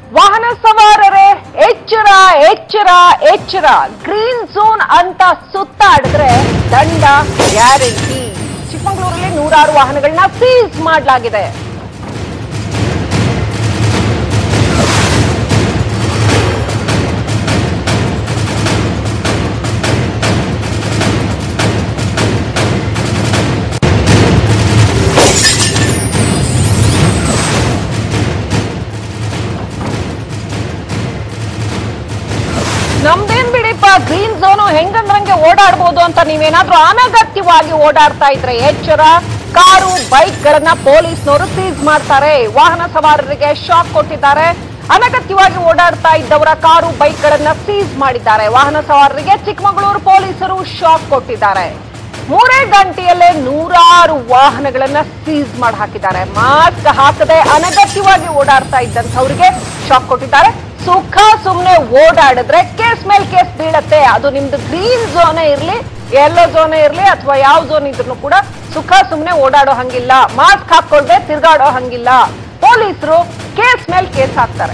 ವಾಹನ ಸವಾರರೇ ಎಚ್ಚರ ಎಚ್ಚರ ಎಚ್ಚರ ಗ್ರೀನ್ ಝೋನ್ ಅಂತ ಸುತ್ತಾಡಿದ್ರೆ ದಂಡ ಗ್ಯಾರಂಟಿ ಚಿಕ್ಕಮಗಳೂರಲ್ಲಿ ನೂರಾರು ವಾಹನಗಳನ್ನ ಸೀಸ್ ಮಾಡಲಾಗಿದೆ ನಮ್ದೇನ್ ಬಿಡಿಪ್ಪ ಗ್ರೀನ್ ಝೋನು ಹೆಂಗಂದ್ರಂಗೆ ಓಡಾಡ್ಬೋದು ಅಂತ ನೀವೇನಾದ್ರೂ ಅನಗತ್ಯವಾಗಿ ಓಡಾಡ್ತಾ ಇದ್ರೆ ಎಚ್ಚರ ಕಾರು ಬೈಕ್ ಗಳನ್ನ ಪೊಲೀಸ್ನವರು ಸೀಸ್ ಮಾಡ್ತಾರೆ ವಾಹನ ಸವಾರರಿಗೆ ಶಾಕ್ ಕೊಟ್ಟಿದ್ದಾರೆ ಅನಗತ್ಯವಾಗಿ ಓಡಾಡ್ತಾ ಇದ್ದವರ ಕಾರು ಬೈಕ್ ಗಳನ್ನ ಸೀಸ್ ಮಾಡಿದ್ದಾರೆ ವಾಹನ ಸವಾರರಿಗೆ ಚಿಕ್ಕಮಗಳೂರು ಪೊಲೀಸರು ಶಾಕ್ ಕೊಟ್ಟಿದ್ದಾರೆ ಮೂರೇ ಗಂಟೆಯಲ್ಲೇ ನೂರಾರು ವಾಹನಗಳನ್ನ ಸೀಸ್ ಮಾಡಿ ಹಾಕಿದ್ದಾರೆ ಮಾಸ್ಕ್ ಹಾಕದೆ ಅನಗತ್ಯವಾಗಿ ಓಡಾಡ್ತಾ ಇದ್ದಂಥವ್ರಿಗೆ ಶಾಕ್ ಕೊಟ್ಟಿದ್ದಾರೆ ಸುಖ ಸುಮ್ನೆ ಓಡಾಡಿದ್ರೆ ಕೇಸ್ ಮೇಲೆ ಕೇಸ್ ಬೀಳತ್ತೆ ಅದು ನಿಮ್ದು ಗ್ರೀನ್ ಝೋನೇ ಇರ್ಲಿ ಯೆಲ್ಲೋ ಝೋನೇ ಇರ್ಲಿ ಅಥವಾ ಯಾವ ಝೋನ್ ಇದ್ರು ಕೂಡ ಸುಖ ಸುಮ್ನೆ ಓಡಾಡೋ ಹಂಗಿಲ್ಲ ಮಾಸ್ಕ್ ಹಾಕೊಳ್ದೆ ತಿರ್ಗಾಡೋ ಹಂಗಿಲ್ಲ ಪೊಲೀಸರು ಕೇಸ್ ಮೇಲೆ ಕೇಸ್ ಹಾಕ್ತಾರೆ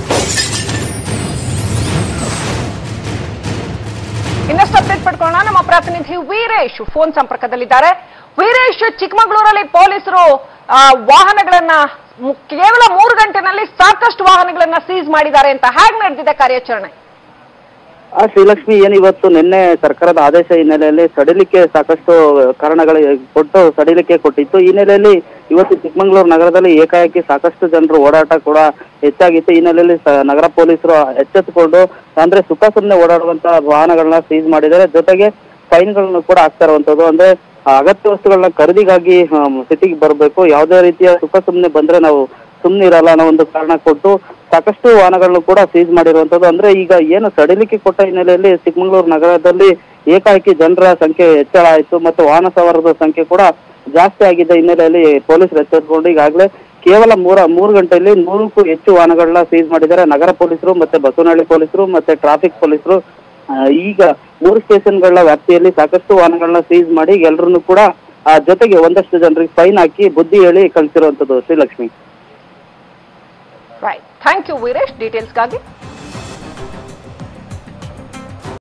ಇನ್ನಷ್ಟು ಅಪ್ಡೇಟ್ ಪಡ್ಕೊಳ್ಳೋಣ ನಮ್ಮ ಪ್ರತಿನಿಧಿ ವೀರೇಶ್ ಫೋನ್ ಸಂಪರ್ಕದಲ್ಲಿದ್ದಾರೆ ವೀರೇಶ್ ಚಿಕ್ಕಮಗಳೂರಲ್ಲಿ ಪೊಲೀಸರು ಆ, ವಾಹನಗಳನ್ನ ಮು- ಕೇವಲ ಮೂರು ಗಂಟೆನಲ್ಲಿ ಸಾಕಷ್ಟು ವಾಹನಗಳನ್ನ ಸೀಸ್ ಮಾಡಿದ್ದಾರೆ ಅಂತ ಹೇಗ್ ನಡೆದಿದೆ ಕಾರ್ಯಾಚರಣೆ ಆ ಶ್ರೀಲಕ್ಷ್ಮಿ ಏನು ಇವತ್ತು ನಿನ್ನೆ ಸರ್ಕಾರದ ಆದೇಶ ಹಿನ್ನೆಲೆಯಲ್ಲಿ ಸಡಿಲಿಕೆ ಸಾಕಷ್ಟು ಕಾರಣಗಳು ಕೊಟ್ಟು ಸಡಿಲಿಕೆ ಕೊಟ್ಟಿತ್ತು ಈ ಹಿನ್ನೆಲೆಯಲ್ಲಿ ಇವತ್ತು ಚಿಕ್ಕಮಗಳೂರು ನಗರದಲ್ಲಿ ಏಕಾಏಕಿ ಸಾಕಷ್ಟು ಜನರು ಓಡಾಟ ಕೂಡ ಹೆಚ್ಚಾಗಿತ್ತು ಈ ಹಿನ್ನೆಲೆಯಲ್ಲಿ ಸ- ನಗರ ಪೊಲೀಸರು ಎಚ್ಚೆತ್ತುಕೊಂಡು ಅಂದ್ರೆ ಸುಖ ಸುಮ್ಮನೆ ಓಡಾಡುವಂತ ವಾಹನಗಳನ್ನ ಸೀಸ್ ಮಾಡಿದ್ದಾರೆ ಜೊತೆಗೆ ಫೈನ್ಗಳನ್ನು ಕೂಡ ಹಾಕ್ತಾ ಇರುವಂತದ್ದು ಅಂದ್ರೆ ಆ ಅಗತ್ಯ ವಸ್ತುಗಳನ್ನ ಖರೀದಿಗಾಗಿ ಸಿಟಿಗೆ ಬರಬೇಕು ಯಾವುದೇ ರೀತಿಯ ಸುಖ ಸುಮ್ಮನೆ ಬಂದ್ರೆ ನಾವು ಸುಮ್ಮನೆ ಇರಲ್ಲ ಅನ್ನೋ ಒಂದು ಕಾರಣ ಕೊಟ್ಟು ಸಾಕಷ್ಟು ವಾಹನಗಳನ್ನು ಕೂಡ ಸೀಸ್ ಮಾಡಿರುವಂತದ್ದು ಅಂದ್ರೆ ಈಗ ಏನು ಸಡಿಲಿಕೆ ಕೊಟ್ಟ ಹಿನ್ನೆಲೆಯಲ್ಲಿ ಚಿಕ್ಕಮಗಳೂರು ನಗರದಲ್ಲಿ ಏಕಾಏಕಿ ಜನರ ಸಂಖ್ಯೆ ಹೆಚ್ಚಳ ಆಯಿತು ಮತ್ತು ವಾಹನ ಸವಾರರ ಸಂಖ್ಯೆ ಕೂಡ ಜಾಸ್ತಿ ಆಗಿದ್ದ ಹಿನ್ನೆಲೆಯಲ್ಲಿ ಪೊಲೀಸರು ಎಚ್ಚರಿಕೊಂಡು ಈಗಾಗಲೇ ಕೇವಲ ಮೂರ ಮೂರು ಗಂಟೆಯಲ್ಲಿ ನೂರಕ್ಕೂ ಹೆಚ್ಚು ವಾಹನಗಳನ್ನ ಸೀಸ್ ಮಾಡಿದ್ದಾರೆ ನಗರ ಪೊಲೀಸರು ಮತ್ತೆ ಬಸವನಹಳ್ಳಿ ಪೊಲೀಸರು ಮತ್ತೆ ಟ್ರಾಫಿಕ್ ಪೊಲೀಸರು ಆ, ಈಗ ಮೂರು ಸ್ಟೇಷನ್ಗಳ ವ್ಯಾಪ್ತಿಯಲ್ಲಿ ಸಾಕಷ್ಟು ವಾಹನಗಳನ್ನ ಸೀಸ್ ಮಾಡಿ ಎಲ್ಲರನ್ನು ಕೂಡ ಆ, ಜೊತೆಗೆ ಒಂದಷ್ಟು ಜನರಿಗೆ ಫೈನ್ ಹಾಕಿ ಬುದ್ಧಿ ಹೇಳಿ ಕಳಿಸಿರುವಂತದ್ದು Srilakshmi right thank you Veeresh ಡೀಟೇಲ್ಸ್ಗಾಗಿ